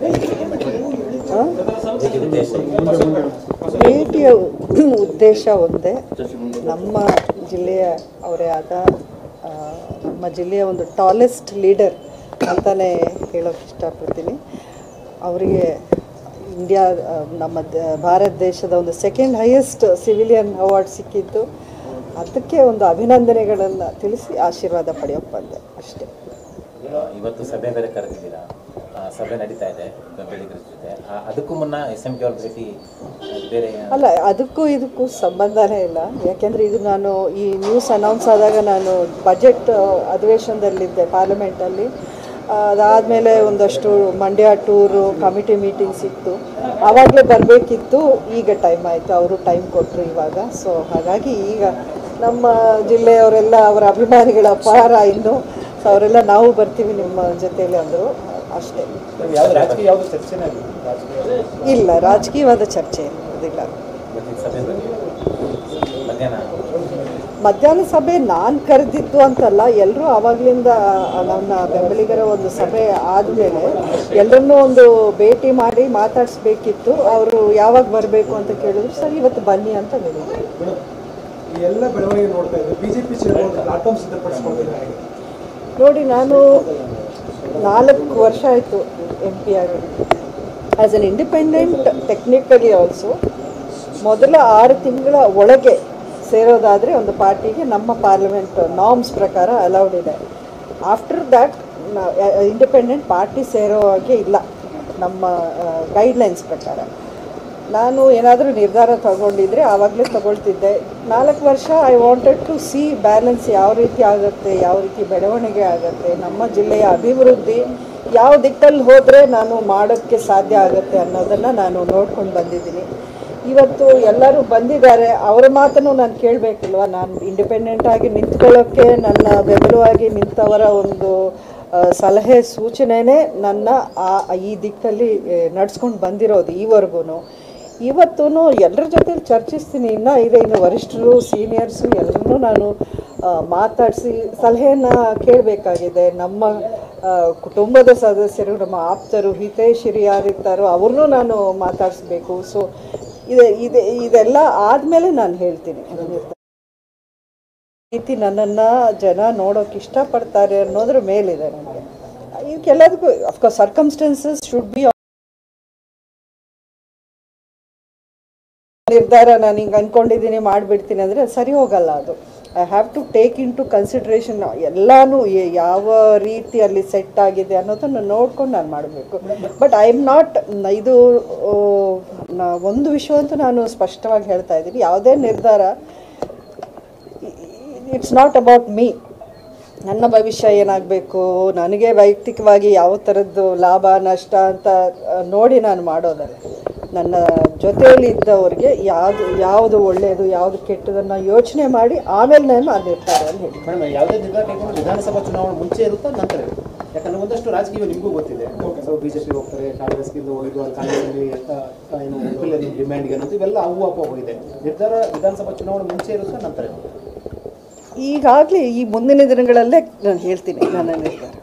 ಭೇಟಿಯ ಉದ್ದೇಶ ಒಂದೇ ನಮ್ಮ ಜಿಲ್ಲೆಯ ಅವರೇ ಆದ ಆ, ನಮ್ಮ ಜಿಲ್ಲೆಯ ಒಂದು ಟಾಲೆಸ್ಟ್ ಲೀಡರ್ ಅಂತಲೇ ಹೇಳೋಕ್ಕೆ ಇಷ್ಟಪಡ್ತೀನಿ ಅವರಿಗೆ ಇಂಡಿಯಾ ಆ, ನಮ್ಮ ದ- ಭಾರತ ದೇಶದ ಒಂದು ಸೆಕೆಂಡ್ ಹೈಯೆಸ್ಟ್ ಸಿವಿಲಿಯನ್ ಅವಾರ್ಡ್ ಸಿಕ್ಕಿದ್ದು ಅದಕ್ಕೆ ಒಂದು ಅಭಿನಂದನೆಗಳನ್ನು ತಿಳಿಸಿ ಆಶೀರ್ವಾದ ಪಡೆಯೋಕ್ಕೆ ಬಂದೆ ಅಷ್ಟೇ ಇವತ್ತು ಸಭೆ ಬೇರೆ ಕರೆದಿದ್ದೀರಾ ಆ, ಸಭೆ ನಡೀತಾ ಇದೆ ಬೆಂಬಲಿಗರ ಜೊತೆ ಆ, ಅದಕ್ಕೂ ಮುನ್ನ ಎಸ್ ಎಂ ಕೆ ಅವ್ರ ಭೇಟಿ ಆ, ಬೇರೆ ಅಲ್ಲ ಅದಕ್ಕೂ ಇದಕ್ಕೂ ಸಂಬಂಧನೇ ಇಲ್ಲ ಯಾಕೆಂದರೆ ಇದು ನಾನು ಈ ನ್ಯೂಸ್ ಅನೌನ್ಸ್ ಆದಾಗ ನಾನು ಬಜೆಟ್ ಅಧಿವೇಶನದಲ್ಲಿದ್ದೆ ಪಾರ್ಲಿಮೆಂಟಲ್ಲಿ ಅದಾದಮೇಲೆ ಒಂದಷ್ಟು ಮಂಡ್ಯ ಟೂರು ಕಮಿಟಿ ಮೀಟಿಂಗ್ಸ್ ಇತ್ತು ಆವಾಗಲೇ ಬರಬೇಕಿತ್ತು ಈಗ ಟೈಮ್ ಆಯಿತು ಅವರು ಟೈಮ್ ಕೊಟ್ಟರು ಇವಾಗ ಸೊ ಹಾಗಾಗಿ ಈಗ ನಮ್ಮ ಜಿಲ್ಲೆಯವರೆಲ್ಲ ಅವರ ಅಭಿಮಾನಿಗಳ ಅಪಾರ ಇನ್ನು ಸೊ ಅವರೆಲ್ಲ ನಾವು ಬರ್ತೀವಿ ನಿಮ್ಮ ಜೊತೆಯಲ್ಲಿ ಅಂದರು ಅಷ್ಟೇ ಯಾವ್ದು ರಾಜಕೀಯ ಯಾವ್ದು ಚರ್ಚೆನೇ ಆಗಿಲ್ಲ ರಾಜಕೀಯ ಇಲ್ಲ ರಾಜಕೀಯವಾದ ಚರ್ಚೆ ಇರೋದಿಲ್ಲ ಇವತ್ತಿನ ಸಭೆ ಬಗ್ಗೆ ಮಧ್ಯಾಹ್ನ ಮಧ್ಯಾಹ್ನ ಸಭೆ ನಾನು ಕರೆದಿದ್ದು ಅಂತಲ್ಲ ಎಲ್ಲರೂ ಆವಾಗಲಿಂದ ನನ್ನ ಬೆಂಬಲಿಗರ ಒಂದು ಸಭೆ ಆದಮೇಲೆ ಎಲ್ಲರನ್ನೂ ಒಂದು ಭೇಟಿ ಮಾಡಿ ಮಾತಾಡಿಸ್ಬೇಕಿತ್ತು ಅವರು ಯಾವಾಗ ಬರಬೇಕು ಅಂತ ಕೇಳಿದ್ರು ಸರಿ ಇವತ್ತು ಬನ್ನಿ ಅಂತ ಹೇಳಿದ್ರು ಮೇಡಮ್ ಈ ಎಲ್ಲ ಬೆಳವಣಿಗೆ ನೋಡ್ತಾ ಇದ್ರೆ ಬಿಜೆಪಿ ಸೇರುವ ಒಂದು ಪ್ಲಾಟ್ಫಾರ್ಮ್ ಸಿದ್ಧಪಡಿಸ್ಕೊಂಡಿದ್ದಾರೆ ಹೇಗೆ ನೋಡಿ ನಾನು ನಾಲ್ಕು ವರ್ಷ ಆಯಿತು ಎಂ ಪಿ ಆಗಿ as an independent technically also ಮೊದಲ ಆರು ತಿಂಗಳ ಒಳಗೆ ಸೇರೋದಾದರೆ ಒಂದು ಪಾರ್ಟಿಗೆ ನಮ್ಮ ಪಾರ್ಲಿಮೆಂಟ್ ನಾರ್ಮ್ಸ್ ಪ್ರಕಾರ ಅಲೌಡ್ ಇದೆ ಆಫ್ಟರ್ ದ್ಯಾಟ್ ಇಂಡಿಪೆಂಡೆಂಟ್ ಪಾರ್ಟಿ ಸೇರೋ ಹಾಗೆ ಇಲ್ಲ ನಮ್ಮ ಗೈಡ್ಲೈನ್ಸ್ ಪ್ರಕಾರ ನಾನು ಏನಾದರೂ ನಿರ್ಧಾರ ತಗೊಂಡಿದ್ರೆ ಆವಾಗಲೇ ತಗೊಳ್ತಿದ್ದೆ ನಾಲ್ಕು ವರ್ಷ I wanted to see balance ಯಾವ ರೀತಿ ಆಗುತ್ತೆ ಯಾವ ರೀತಿ ಬೆಳವಣಿಗೆ ಆಗುತ್ತೆ ನಮ್ಮ ಜಿಲ್ಲೆಯ ಅಭಿವೃದ್ಧಿ ಯಾವ ದಿಕ್ಕಲ್ಲಿ ಹೋದರೆ ನಾನು ಮಾಡೋಕ್ಕೆ ಸಾಧ್ಯ ಆಗುತ್ತೆ ಅನ್ನೋದನ್ನು ನಾನು ನೋಡ್ಕೊಂಡು ಬಂದಿದ್ದೀನಿ ಇವತ್ತು ಎಲ್ಲರೂ ಬಂದಿದ್ದಾರೆ ಅವರ ಮಾತನ್ನು ನಾನು ಕೇಳಬೇಕಿಲ್ವ ನಾನು ಇಂಡಿಪೆಂಡೆಂಟ್ ಆಗಿ ನಿಂತ್ಕೊಳ್ಳೋಕ್ಕೆ ನನ್ನ ಬೆಂಬಲವಾಗಿ ನಿಂತವರ ಒಂದು ಆ, ಸಲಹೆ ಸೂಚನೆನೇ ನನ್ನ ಆ ಈ ದಿಕ್ಕಲ್ಲಿ ನಡ್ಸ್ಕೊಂಡು ಬಂದಿರೋದು ಈವರೆಗೂ ಇವತ್ತೂ ಎಲ್ಲರ ಜೊತೆ ಚರ್ಚಿಸ್ತೀನಿ ಇನ್ನೂ ಇದೆ ಇನ್ನು ವರಿಷ್ಠರು ಸೀನಿಯರ್ಸು ಎಲ್ಲರನ್ನೂ ನಾನು ಮಾತಾಡಿಸಿ ಸಲಹೆಯನ್ನು ಕೇಳಬೇಕಾಗಿದೆ ನಮ್ಮ ಆ, ಕುಟುಂಬದ ಸದಸ್ಯರು ನಮ್ಮ ಆಪ್ತರು ಹಿತೈಷಿರಿ ಯಾರಿರ್ತಾರೋ ಅವ್ರನ್ನೂ ನಾನು ಮಾತಾಡಿಸ್ಬೇಕು ಸೊ ಇದೆ ಇದೆ ಇದೆಲ್ಲ ಆದಮೇಲೆ ನಾನು ಹೇಳ್ತೀನಿ ರೀತಿ ನನ್ನನ್ನು ಜನ ನೋಡೋಕೆ ಇಷ್ಟಪಡ್ತಾರೆ ಅನ್ನೋದ್ರ ಮೇಲಿದೆ ನನಗೆ ಇದಕ್ಕೆಲ್ಲದಕ್ಕೂ ಅಫ್ಕೋರ್ಸ್ ಸರ್ಕಮ್ಸ್ಟೆನ್ಸಸ್ ಶುಡ್ ಬಿ ನಿರ್ಧಾರ ನಾನು ಹಿಂಗೆ ಅಂದ್ಕೊಂಡಿದ್ದೀನಿ ಮಾಡಿಬಿಡ್ತೀನಿ ಅಂದರೆ ಸರಿ ಹೋಗಲ್ಲ ಅದು I have to take into consideration ಎಲ್ಲನೂ ಎ- ಯಾವ ರೀತಿ ಅಲ್ಲಿ ಸೆಟ್ ಆಗಿದೆ ಅನ್ನೋದನ್ನು ನೋಡ್ಕೊಂಡು ನಾನು ಮಾಡಬೇಕು ಬಟ್ ಐ ಆಮ್ ನಾಟ್ ಇದು ಆ, ನಾ- ಒಂದು ವಿಷಯವಂತೂ ನಾನು ಸ್ಪಷ್ಟವಾಗಿ ಹೇಳ್ತಾ ಇದ್ದೀನಿ ಯಾವುದೇ ನಿರ್ಧಾರ ಇಟ್ಸ್ ನಾಟ್ ಅಬೌಟ್ ಮೀ ನನ್ನ ಭವಿಷ್ಯ ಏನಾಗಬೇಕು ನನಗೆ ವೈಯಕ್ತಿಕವಾಗಿ ಯಾವ ಥರದ್ದು ಲಾಭ ನಷ್ಟ ಅಂತ ಆ, ನೋಡಿ ನಾನು ಮಾಡೋದಲ್ಲ ನನ್ನ ಜೊತೆಯಲ್ಲಿ ಇದ್ದವ್ರಿಗೆ ಯಾವುದು ಯಾವುದು ಒಳ್ಳೆಯದು ಯಾವುದು ಕೆಟ್ಟದನ್ನು ಯೋಚನೆ ಮಾಡಿ ಆಮೇಲೆ ನಾನು ಆ ನಿರ್ಧಾರವನ್ನು ಹೇಳಿ ಮೇಡಮ್ ಯಾವುದೇ ನಿರ್ಧಾರ ಕೈಗೊಂಡು ವಿಧಾನಸಭಾ ಚುನಾವಣೆ ಮುಂಚೆ ಇರುತ್ತಾ ನಂತರ ಇರುತ್ತಾ? ಯಾಕಂದ್ರೆ ಒಂದಷ್ಟು ರಾಜಕೀಯ ನಿಮಗೂ ಗೊತ್ತಿದೆ ಸೊ ಬಿಜೆಪಿ ಹೋಗ್ತಾರೆ ಕಾಂಗ್ರೆಸ್ಗಿಂದ ಹೋಗಿದ್ದು ಅಲ್ಲಿ ಕಾಂಗ್ರೆಸ್ನಲ್ಲಿ ಆ, ಆ, ಏನು ಎಂ ಡಿಮ್ಯಾಂಡ್ಗೆ ಅನ್ನೋದು ಇವೆಲ್ಲ ಅವು ಅಪ್ಪ ಹೋಗಿದೆ ನಿರ್ಧಾರ ವಿಧಾನಸಭಾ ಚುನಾವಣೆ ಮುಂಚೆ ಇರುತ್ತಾ ನಂತರ ಇರುತ್ತಾ? ಈಗಾಗಲೇ ಈ ಮುಂದಿನ ದಿನಗಳಲ್ಲೇ ನಾನು ಹೇಳ್ತೀನಿ ನನ್ನ ನಿರ್ಧಾರ